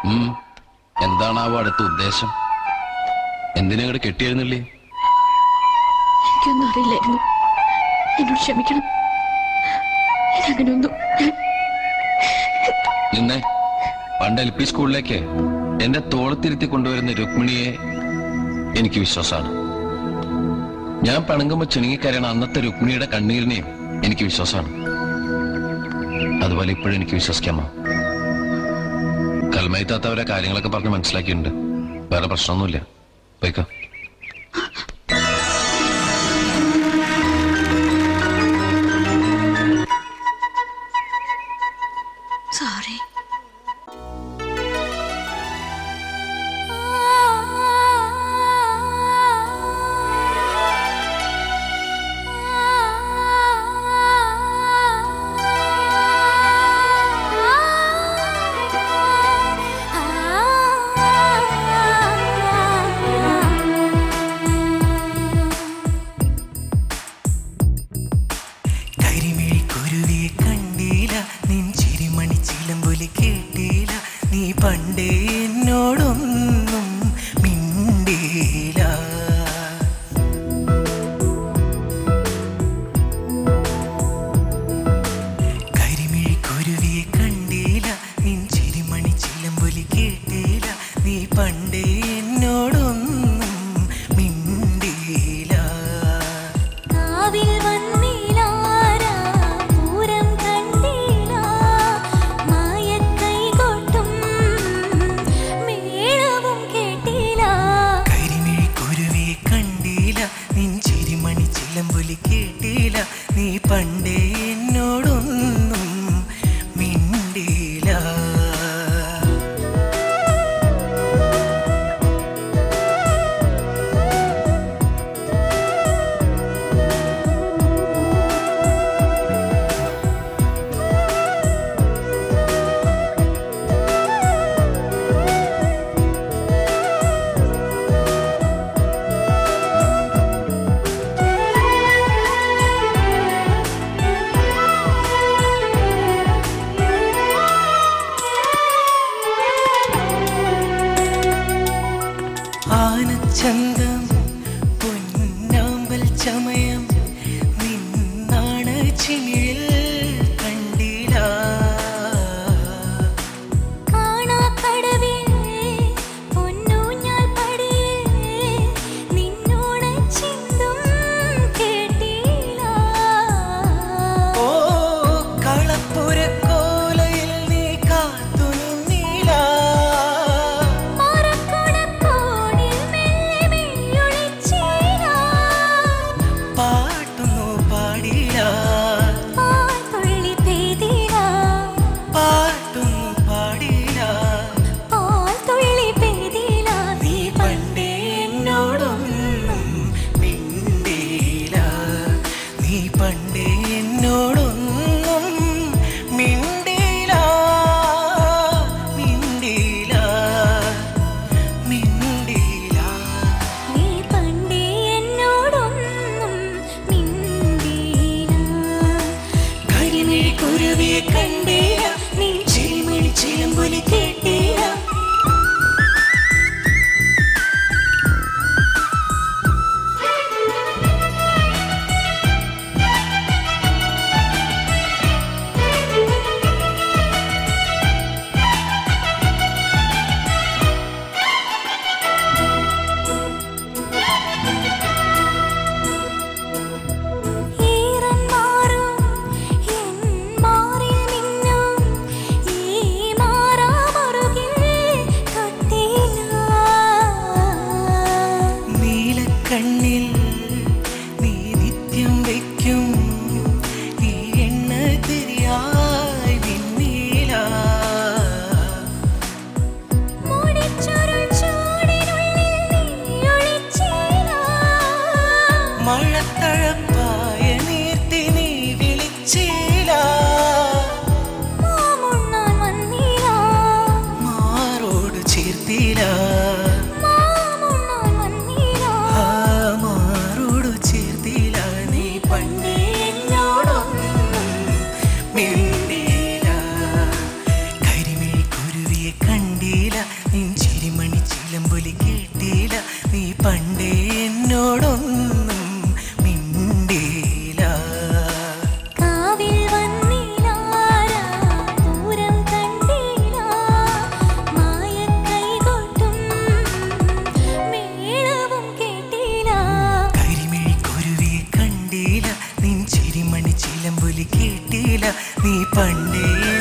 ഉം. എന്താണാവോ അടുത്ത ഉദ്ദേശം എന്തിനാ ഇങ്ങോട്ട് കെട്ടിയിരുന്നില്ലേ എനിക്കൊന്നും അറിയില്ലായിരുന്നു എന്നോട് ക്ഷമിക്കണം ഇനി അങ്ങനെയൊന്നും ഞാൻ നിന്നെ പണ്ട് എൽ പി സ്കൂളിലേക്ക് എന്റെ തോളത്തിരുത്തി കൊണ്ടുവരുന്ന രുക്മിണിയെ എനിക്ക് വിശ്വാസമാണ് ഞാൻ പണങ്ങുമ്പോ ചിണുങ്ങിക്കരയണ അന്നത്തെ രുക്മിണിയുടെ കണ്ണീരിനെയും എനിക്ക് വിശ്വാസമാണ് അതുപോലെ ഇപ്പോഴും എനിക്ക് വിശ്വസിക്കാമോ കൽമയത്താത്തവരെ കാര്യങ്ങളൊക്കെ പറഞ്ഞ് മനസ്സിലാക്കിയിട്ടുണ്ട് വേറെ പ്രശ്നമൊന്നുമില്ല പോയിക്കോ സോറി കരിമിഴിക്കുരുവിയെ കണ്ടില്ല നിൻ ചിരിമണി ചിലമ്പൊലി കേട്ടില്ല നീ പണ്ടേ എന്നോടൊന്നും മിണ്ടിയില്ല കരിമിഴിക്കുരുവിയെ കണ്ടില്ല നിൻ ചിരിമണി ചിലമ്പൊലി കേട്ടില്ല നീ പണ്ടേ എന്നോടൊന്നും മിണ്ടിയില്ല കാവിൽ വന്നിലാരാ പൂരം കണ്ടില്ല മായക്കൈകൊട്ടും മേളവും പണ്ടേ